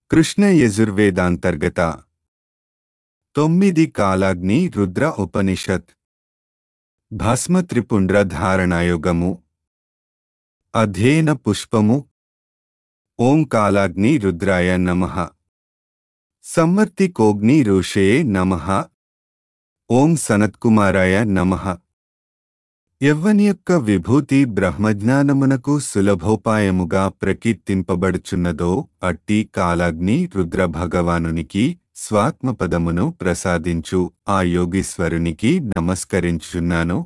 కృష్ణ యజుర్వేదాంతర్గత తొమ్మిది కాలాగ్ని రుద్ర ఉపనిషత్ భస్మ త్రిపుండ్ర ధారణాయోగము అధ్యయన పుష్పము ఓం కాలాగ్ని రుద్రాయ నమః సమ్మర్తి కోగ్ని ఋషయే నమః ఓం సనత్కుమారాయ నమః యవ్వని యొక్క విభూతి బ్రహ్మజ్ఞానమునకు సులభోపాయముగా ప్రకీర్తింపబడుచున్నదో అట్టి కాలాగ్ని రుద్ర భగవానునికి స్వాత్మపదమును ప్రసాదించు ఆ యోగీశ్వరునికి నమస్కరించుచున్నాను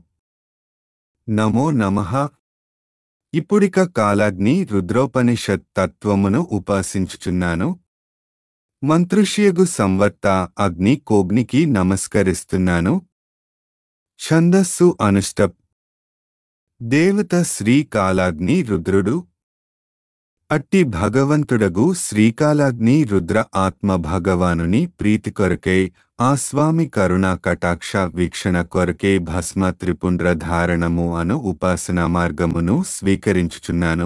నమో నమః ఇప్పుడిక కాలాగ్ని రుద్రోపనిషత్ తత్వమును ఉపాసించుచున్నాను మంత్రుష్యగు సంవర్త అగ్ని కోగ్నికి నమస్కరిస్తున్నాను ఛందస్సు అనుష్టప్ దేవత శ్రీకాలాగ్ని రుద్రుడు అట్టి భగవంతుడగు శ్రీకాలాగ్ని రుద్ర ఆత్మ భగవానుని ప్రీతి కొరకై ఆ స్వామి కరుణా కటాక్ష వీక్షణ కొరకే భస్మ త్రిపుండ్ర ధారణము అను ఉపాసనా మార్గమును స్వీకరించుచున్నాను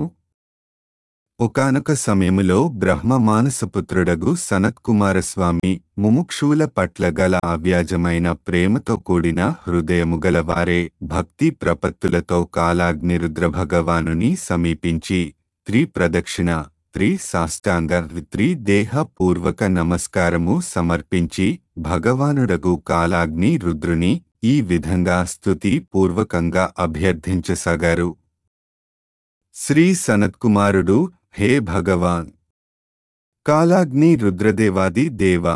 ఒకనొక సమయములో బ్రహ్మ మానసపుత్రుడగు సనత్కుమారస్వామి ముముక్షువుల పట్ల గల అవ్యాజమైన ప్రేమతో కూడిన హృదయము గలవారే భక్తి ప్రపత్తులతో కాలాగ్ని రుద్ర భగవానుని సమీపించి త్రి ప్రదక్షిణ త్రి సాష్టాంగ త్రి దేహ పూర్వక నమస్కారము సమర్పించి భగవానుడగు కాలాగ్ని రుద్రుని ఈ విధంగా స్తుతి పూర్వకంగా అభ్యర్థించసాగారు శ్రీ సనత్కుమారుడు హే భగవాన్ కాలాగ్ని రుద్రదేవాది దేవ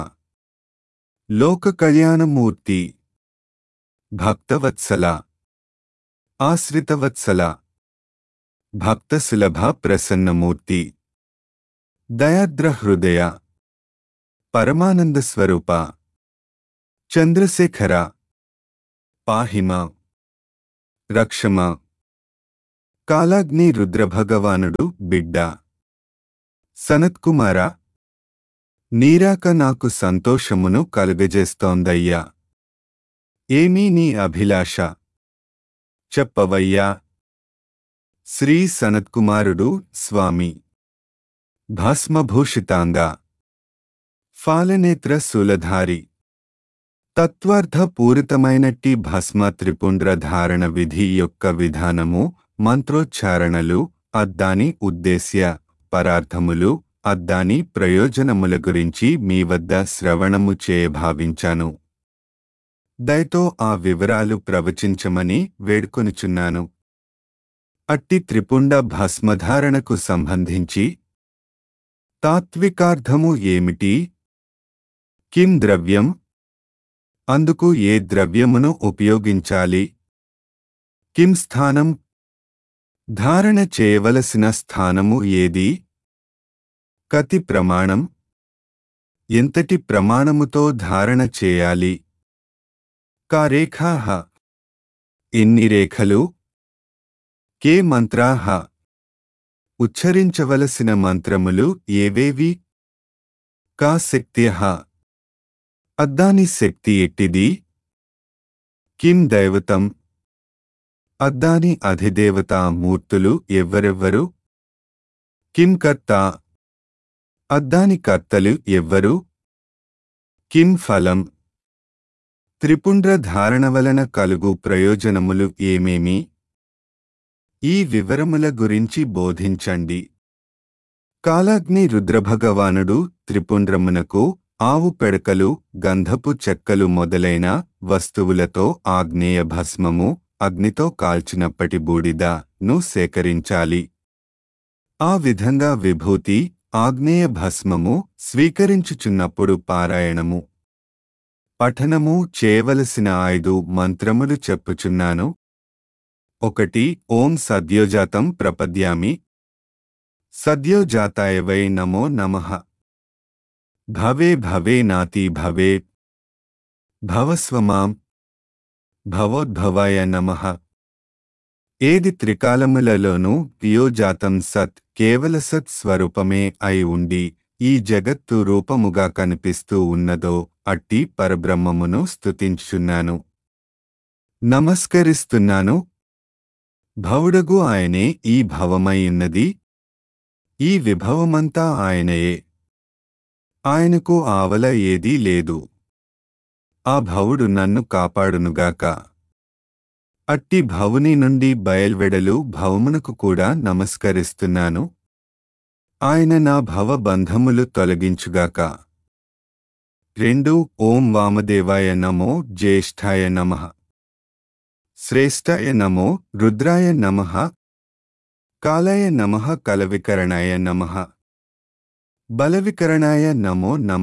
లోక కళ్యాణమూర్తి భక్తవత్సల ఆశ్రితవత్సల భక్త సులభ ప్రసన్నమూర్తి దయాద్ర హృదయ పరమానంద స్వరూప చంద్రశేఖర పాహిమ రక్షమ కాలాగ్ని రుద్రభగవానుడు బిడ్డ సనత్కుమార నీరాక నాకు సంతోషమును కలుగజేస్తోందయ్యా ఏమీ నీ అభిలాష చెప్పవయ్యా శ్రీ సనత్కుమారుడు స్వామి భస్మభూషితాంగ ఫాలనేత్ర శూలధారి తత్వార్థపూరితమైనట్టి భస్మ త్రిపుండ్ర ధారణ విధి యొక్క విధానము మంత్రోచ్చారణలు అద్దాని ఉద్దేశ్య పరార్థములు అద్దాని ప్రయోజనముల గురించి మీ వద్ద శ్రవణము చేయభావించాను దయతో ఆ వివరాలు ప్రవచించమని వేడుకొనుచున్నాను అట్టి త్రిపుండ భస్మధారణకు సంబంధించి తాత్వికార్థము ఏమిటి కిం ద్రవ్యం అందుకు ఏ ద్రవ్యమును ఉపయోగించాలి కిం స్థానం ధారణ చేయవలసిన స్థానము ఏది కతి ప్రమాణం ఎంతటి ప్రమాణముతో ధారణ చేయాలి కారేఖాహ ఎన్ని రేఖలు కే మంత్రాహ ఉచ్చరించవలసిన మంత్రములు ఏవేవి కా శక్త్యః అద్దాని శక్తి ఎట్టిది కిం దైవతం అద్దాని అధిదేవతా మూర్తులు ఎవ్వరెవ్వరు కిం కర్త అద్దాని కర్తలు ఎవ్వరు కిం ఫలం త్రిపుండ్ర ధారణ వలన కలుగు ప్రయోజనములు ఏమేమి ఈ వివరముల గురించి బోధించండి కాలాగ్ని రుద్రభగవానుడు త్రిపుండ్రమునకు ఆవు పెడకలు గంధపు చెక్కలు మొదలైన వస్తువులతో ఆగ్నేయ భస్మము అగ్నితో కాల్చినప్పటి బూడిద ను సేకరించాలి ఆ విధంగా విభూతి ఆగ్నేయ భస్మము స్వీకరించుచున్నప్పుడు పారాయణము పఠనము చేయవలసిన ఐదు మంత్రములు చెప్పుచున్నాను ఒకటి ఓం సద్యోజాతం ప్రపద్యామి సద్యోజాతాయ వై నమో నమః భవే భవే నాతి భవే భవస్వమాం భవోద్భవాయ నమః ఏది త్రికాలములలోనూ పియోజాతం సత్ కేవల సత్ స్వరూపమే అయి ఉండి ఈ జగత్తు రూపముగా కనిపిస్తూ ఉన్నదో అట్టి పరబ్రహ్మమును స్తుతించుచున్నాను నమస్కరిస్తున్నాను భవుడగు ఆయనే ఈ భవమై ఉన్నది ఈ విభవమంతా ఆయనయే ఆయనకు ఆవల ఏదీ లేదు ఆ భవుడు నన్ను కాపాడునుగాక అట్టి భవుని నుండి బయల్వెడలు భవమునకు కూడా నమస్కరిస్తున్నాను ఆయన నా భవ బంధములు తొలగించుగాక రెండు ఓం వామదేవాయ నమో జ్యేష్ఠాయ నమ శ్రేష్ఠాయ నమో రుద్రాయ నమ కాలాయ నమ కలవికరణాయ నమ బలవికరణాయ నమో నమ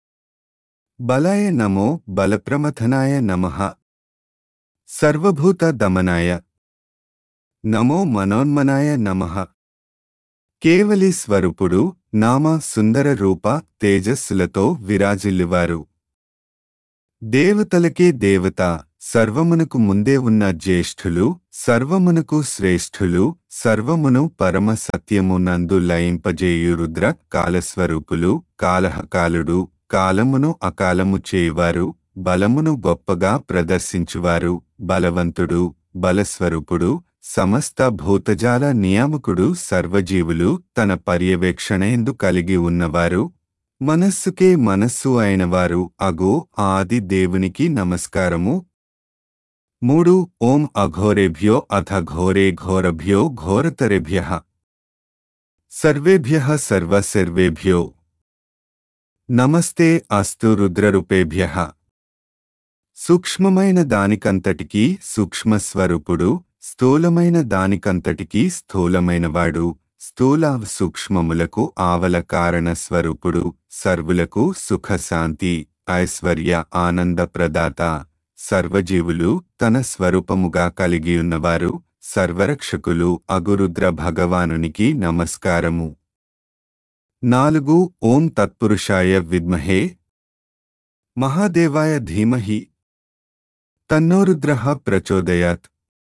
బలాయ నమో బలప్రమథనాయ నమ సర్వభూత దమనాయ నమో మనోన్మనాయ నమ కేవలి స్వరూపుడు నామ సుందర రూప తేజస్సులతో విరాజిల్లువారు దేవతలకే దేవత సర్వమునకు ముందే ఉన్న జ్యేష్ఠులు సర్వమునకు శ్రేష్ఠులు సర్వమును పరమ సత్యము నందు లయింపజేయు రుద్ర కాలస్వరూపులు కాలహకాలుడు కాలమును అకాలము చేయువారు బలమును గొప్పగా ప్రదర్శించువారు బలవంతుడు బలస్వరూపుడు సమస్త భూతజాల నియామకుడు సర్వజీవులు తన పర్యవేక్షణయందు కలిగి ఉన్నవారు మనస్సుకే మనస్సు అయినవారు అగో ఆది దేవునికి నమస్కారము మూడు ఓం అఘోరేభ్యో అథ ఘోరే ఘోరభ్యో ఘోరతరేభ్య సర్వేభ్య సర్వసర్వేభ్యో నమస్తే అస్తు రుద్రరూపేభ్య సూక్ష్మమైన దానికంతటికీ సూక్ష్మస్వరూపుడు స్థూలమైన దానికంతటికీ స్థూలమైనవాడు స్థూల సూక్ష్మములకు ఆవల కారణ స్వరూపుడు సర్వులకు సుఖశాంతి ఐశ్వర్య ఆనంద ప్రదాత సర్వజీవులు తన స్వరూపముగా కలిగియున్నవారు సర్వరక్షకులు అగురుద్ర భగవానునికి నమస్కారము నాలుగు ఓం తత్పురుషాయ విద్మహే మహాదేవాయ ధీమహి తన్నోరుద్ర ప్రచోదయాత్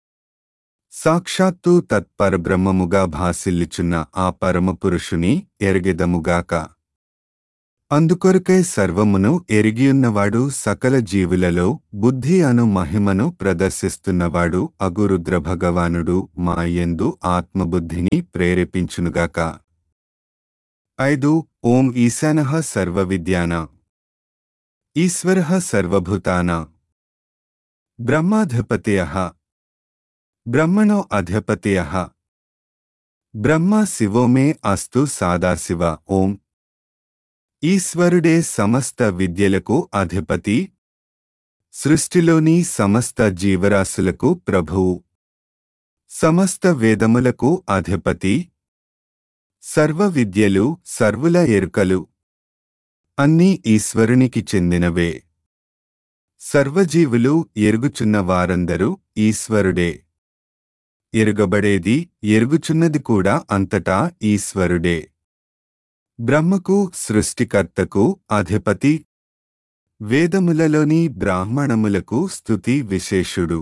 సాక్షాత్తు తత్పరబ్రహ్మముగా భాసిల్లుచున్న ఆ పరమపురుషుని ఎరగెదముగాక అందుకొరకై సర్వమును ఎరిగియున్నవాడు సకల జీవులలో బుద్ధి అను మహిమను ప్రదర్శిస్తున్నవాడు అగురుద్ర భగవానుడు మాయందు ఆత్మబుద్ధిని ప్రేరేపించునుగాక ఐదు ఓం ఈశాన సర్వవిద్యాన ఈశ్వర సర్వభూతాన బ్రహ్మాధిపతయ బ్రహ్మణో అధిపతయ బ్రహ్మ శివో మే అస్తు సాదాశివ ఓం ఈశ్వరుడే సమస్త విద్యలకు అధిపతి సృష్టిలోని సమస్త జీవరాశులకు ప్రభువు సమస్త వేదములకు అధిపతి సర్వ విద్యలు సర్వుల ఎరుకలు అన్నీ ఈశ్వరునికి చెందినవే సర్వజీవులు ఎరుగుచున్న వారందరూ ఈశ్వరుడే ఎరుగబడేది ఎరుగుచున్నది కూడా అంతటా ఈశ్వరుడే బ్రహ్మకు సృష్టికర్తకు అధిపతి వేదములలోని బ్రాహ్మణములకు స్తుతి విశేషుడు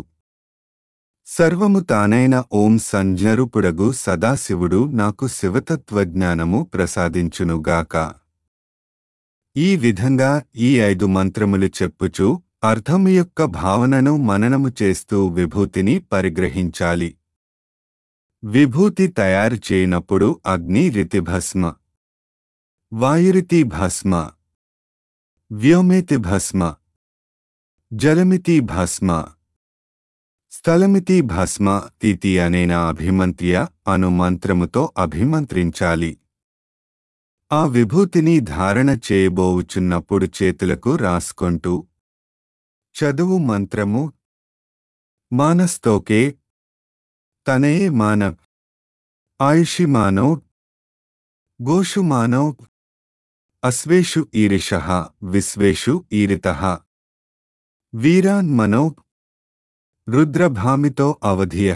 సర్వము తానైన ఓం సంజ్ఞరూపుడగు సదాశివుడు నాకు శివతత్వజ్ఞానము ప్రసాదించునుగాక ఈ విధంగా ఈ ఐదు మంత్రములు చెప్పుచు అర్థము యొక్క భావనను మననము చేస్తూ విభూతిని పరిగ్రహించాలి విభూతి తయారు చేయనప్పుడు అగ్ని రితిభస్మ వాయురితి భస్మ వ్యోమేతి భస్మ జలమితి భస్మ స్థలమితి భస్మ తితి అనేన అభిమంత్య అను మంత్రముతో అభిమంత్రించాలి ఆ విభూతిని ధారణ చేయబోవుచున్నప్పుడు చేతులకు రాసుకుంటూ చదువు మంత్రము మానస్తోకే తనే మాన ఆయుషి మానో గోషు మానో అశ్వేషు ఈరిష విశ్వేషు ఈరిత వీరాన్ మనో రుద్రభామితో అవధియ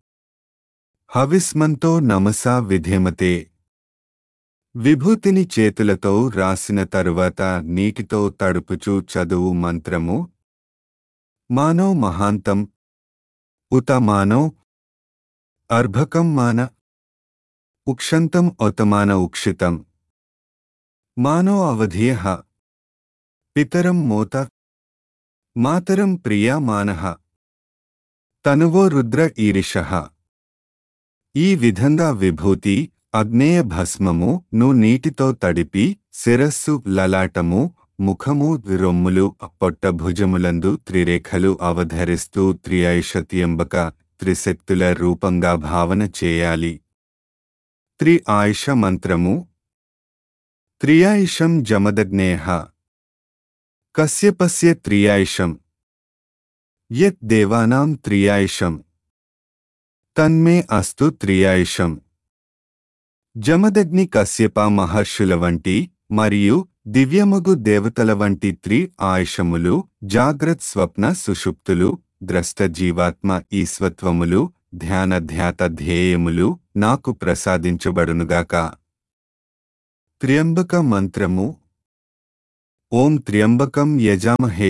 హవిస్మంతో నమసా విధేమతే విభూతిని చేతులతో రాసిన తరువాత నీటితో తడుపుచూ చదువు మంత్రము మానో మహాంతం ఉత మానో అర్భకం మాన ఉక్షంతం ఒతమాన ఉక్షితం మానో అవధియ పితరం మోత మాతరం ప్రియా మానః తనువో రుద్ర ఈరిష ఈ విధంగా విభూతి అగ్నేయ భస్మము ను నీటితో తడిపి శిరస్సు లలాటము ముఖము రొమ్ములు పొట్ట భుజములందు త్రిరేఖలు అవధరిస్తూ త్రిఐషత్యంబక త్రిశక్తుల రూపంగా భావన చేయాలి త్రి ఆయుష మంత్రము త్రియాయుషం జమదగ్నేహ కస్యపస్య త్రియాయుషం యత్ దేవానాం త్రియాయుషం తన్మే అస్తు త్రియాయుషం జమదగ్ని కశ్యప మహర్షుల వంటి మరియు దివ్యమగు దేవతల వంటి త్రి ఆయుషములు జాగ్రత్ స్వప్న సుషుప్తులు ద్రష్ట జీవాత్మ ఈస్వత్వములు ధ్యాన ధ్యాత ధ్యేయములు నాకు ప్రసాదించబడునుగాక త్ర్యంబక మంత్రము ఓం త్ర్యంబకం యజామహే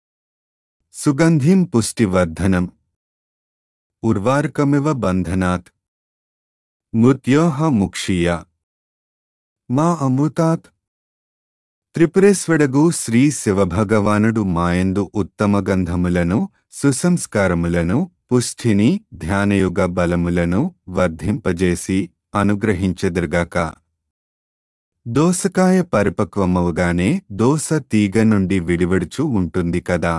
సుగంధిం పుష్టివర్ధనం ఉర్వార్కమివ బంధనాత్ మృత్యోహ ముక్షీయ మా అమృతాత్ త్రిపురేశ్వడగు శ్రీ శివభగవానుడు మాయందు ఉత్తమ గంధములను సుసంస్కారములను పుష్ఠిని ధ్యానయుగ బలములను వర్ధింపజేసి అనుగ్రహించెదరుగాక దోసకాయ పరిపక్వమవుగానే దోస తీగ నుండి విడివడుచు ఉంటుంది కదా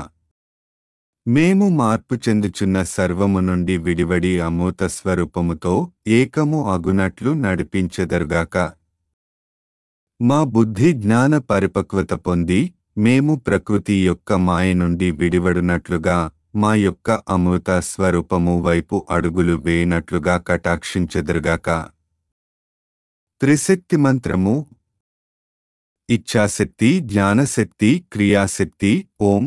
మేము మార్పు చెందుచున్న సర్వము నుండి విడివడి అమూత స్వరూపముతో ఏకము అగునట్లు నడిపించెదరుగాక మా బుద్ధి జ్ఞాన పరిపక్వత పొంది మేము ప్రకృతి యొక్క మాయ నుండి విడివడునట్లుగా మా యొక్క అమృత స్వరూపము వైపు అడుగులు వేయనట్లుగా కటాక్షించెదరుగాక త్రిశక్తి మంత్రము ఇచ్ఛాశక్తి జ్ఞానశక్తి క్రియాశక్తి ఓం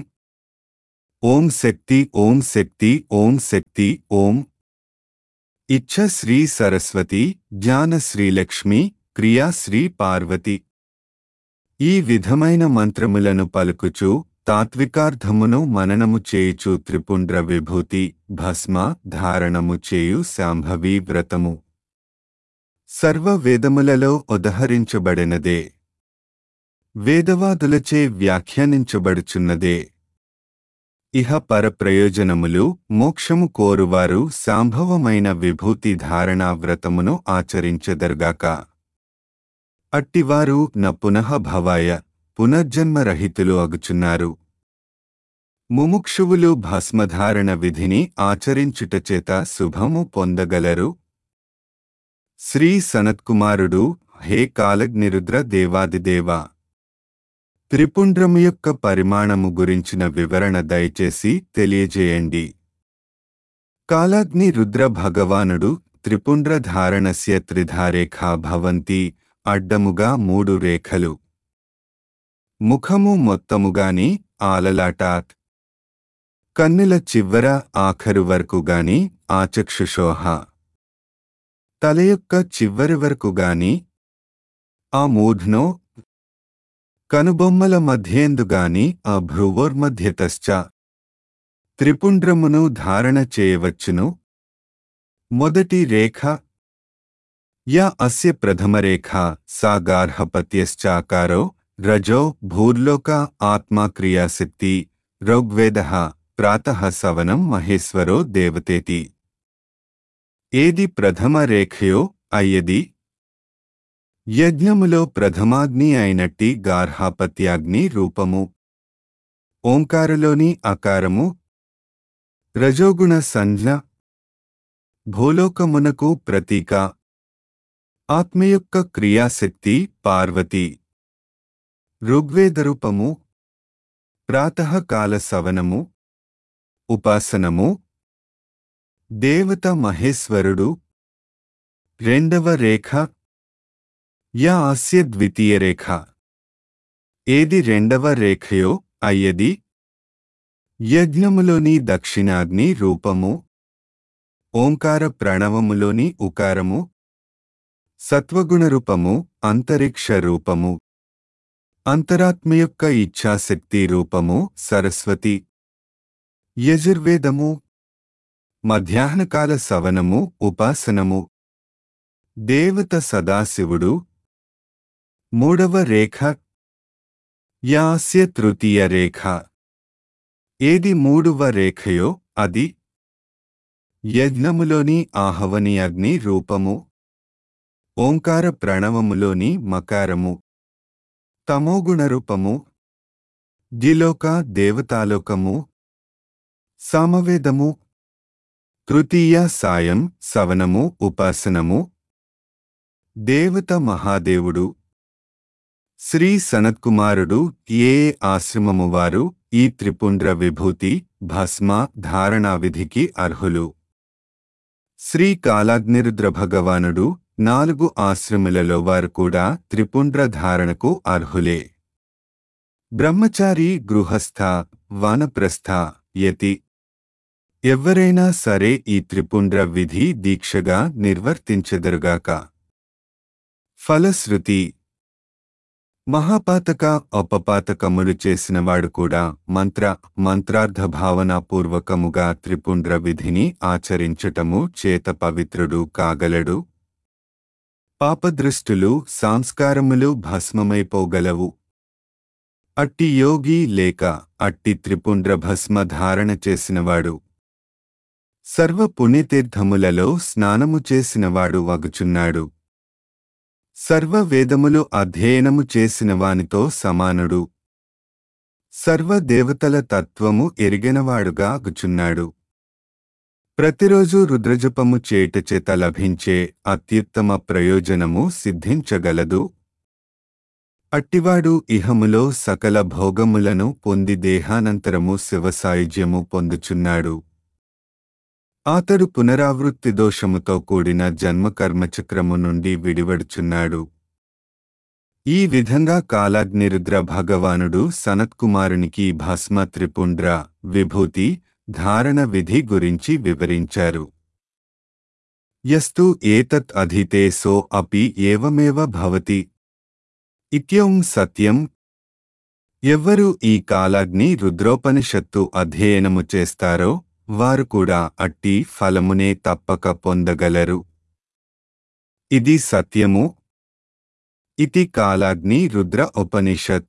ఓం శక్తి ఓం శక్తి ఓం శక్తి ఓం ఇచ్ఛ శ్రీ సరస్వతి జ్ఞాన శ్రీలక్ష్మి క్రియా శ్రీ పార్వతి ఈ విధమైన మంత్రములను పలుకుచు తాత్వికార్థమును మననము చేయుచు త్రిపుండ్ర విభూతి భస్మ ధారణము చేయు శాంభవి వ్రతము సర్వ వేదములలో ఉదహరించబడినదే వేదవాదులచే వ్యాఖ్యానించబడుచున్నదే ఇహ పర ప్రయోజనములు మోక్షము కోరువారు సాంభవమైన విభూతి ధారణా వ్రతమును ఆచరించెదరుగాక అట్టివారు న పునః భవాయ పునర్జన్మరహితులు అగుచున్నారు ముముక్షువులు భస్మధారణ విధిని ఆచరించుటచేత శుభము పొందగలరు శ్రీ సనత్కుమారుడు హే కాలగ్నిరుద్ర దేవాదిదేవా త్రిపుండ్రము యొక్క పరిమాణము గురించిన వివరణ దయచేసి తెలియజేయండి కాలాగ్ని రుద్ర భగవానుడు త్రిపుండ్ర ధారణస్య త్రిధారేఖా భవంతి అడ్డముగా మూడు రేఖలు ముఖము మొత్తముగాని ఆలలాటాత్ కన్నుల చివ్వర ఆఖరు వరకు గాని ఆచక్షుషోహ తల యొక్క చివరి వరకు గాని ఆ మూఢ్నో కనుబొమ్మల మధ్యేందుగాని ఆ భ్రువోర్మధ్యతశ్చ త్రిపుండ్రమును ధారణ చేయవచ్చును మొదటి రేఖ యా అస్య ప్రథమరేఖ సా గార్హపత్యశ్చాకారో రజో భూర్లోక ఆత్మా క్రియాశక్తి ఋగ్వేద ప్రాతః సవనం మహేశ్వరో దేవతేతి ఏది ప్రథమ రేఖయో అయ్యది యజ్ఞములో ప్రథమాగ్ని అయినట్టి గార్హాపత్యాగ్ని రూపము ఓంకారలోని అకారము రజోగుణ సంజ్ఞ భూలోకమునకు ప్రతీక ఆత్మయొక్క క్రియాశక్తి పార్వతి ఋగ్వేదరూపము ప్రాతకాల సవనము ఉపాసనము దేవత మహేశ్వరుడు రెండవ రేఖ యా అస్య ద్వితీయ రేఖ ఏది రెండవ రేఖయో అయ్యది యజ్ఞములోని దక్షిణాగ్ని రూపము ఓంకార ప్రణవములోని ఉకారము సత్వగుణ రూపము అంతరిక్ష రూపము అంతరాత్మ యొక్క ఇచ్ఛాశక్తి రూపము సరస్వతి యజుర్వేదము మధ్యాహ్నకాల సవనము ఉపాసనము దేవత సదాశివుడు మూడవ రేఖ యాస్య తృతీయ రేఖ ఏది మూడవ రేఖయో అది యజ్ఞములోని ఆహవని అగ్ని రూపము ఓంకార ప్రణవములోని మకారము తమోగుణరూపము ద్విలోక దేవతాలోకము సామవేదము తృతీయ సాయం సవనము ఉపాసనము దేవత మహాదేవుడు శ్రీ సనత్కుమారుడు ఏ ఆశ్రమము వారు ఈ త్రిపుండ్ర విభూతి భస్మ ధారణా విధికి అర్హులు శ్రీ కాలాగ్నిరుద్ర భగవానుడు నాలుగు ఆశ్రములలో వారు కూడా త్రిపుండ్ర ధారణకు అర్హులే బ్రహ్మచారి గృహస్థ వానప్రస్థ యతి ఎవ్వరైనా సరే ఈ త్రిపుండ్ర విధి దీక్షగా నిర్వర్తించెదరుగాక ఫలశ్రుతి మహాపాతక అపపాతకములు చేసినవాడు కూడా మంత్ర మంత్రార్థ భావనాపూర్వకముగా త్రిపుండ్ర విధిని ఆచరించటము చేత పవిత్రుడు కాగలడు పాపదృష్టులు సంస్కారములు భస్మమైపోగలవు అట్టి యోగి లేక అట్టి త్రిపుండ్ర భస్మ ధారణ చేసినవాడు సర్వ పుణ్యతీర్థములలో స్నానము చేసినవాడు వగుచున్నాడు సర్వ వేదములు అధ్యయనము చేసిన వానితో సమానుడు సర్వ దేవతల తత్వము ఎరిగినవాడుగా అగుచున్నాడు ప్రతిరోజు రుద్రజపము చేటచేత లభించే అత్యుత్తమ ప్రయోజనము సిద్ధించగలదు అట్టివాడు ఇహములో సకల భోగములను పొంది దేహానంతరము శివసాయుజ్యము పొందుచున్నాడు అతడు పునరావృత్తి దోషముతో కూడిన జన్మకర్మచక్రము నుండి విడివడుచున్నాడు ఈ విధంగా కాలాగ్నిరుద్ర భగవానుడు సనత్కుమారునికి భస్మ త్రిపుండ్ర విభూతి ధారణ విధి గురించి వివరించారు యస్తు ఏతత్ అధీతే సో అపి ఏవమేవ భవతి ఇత్యం సత్యం ఎవ్వరు ఈ కాలాగ్ని రుద్రోపనిషత్తు అధ్యయనము చేస్తారో వారు కూడా అట్టి ఫలమునే తప్పక పొందగలరు ఇది సత్యము ఇతి కాలాగ్ని రుద్ర ఉపనిషత్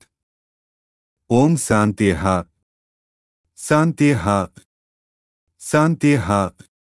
ఓం శాంత్యః శాంత్యః శాంత్యః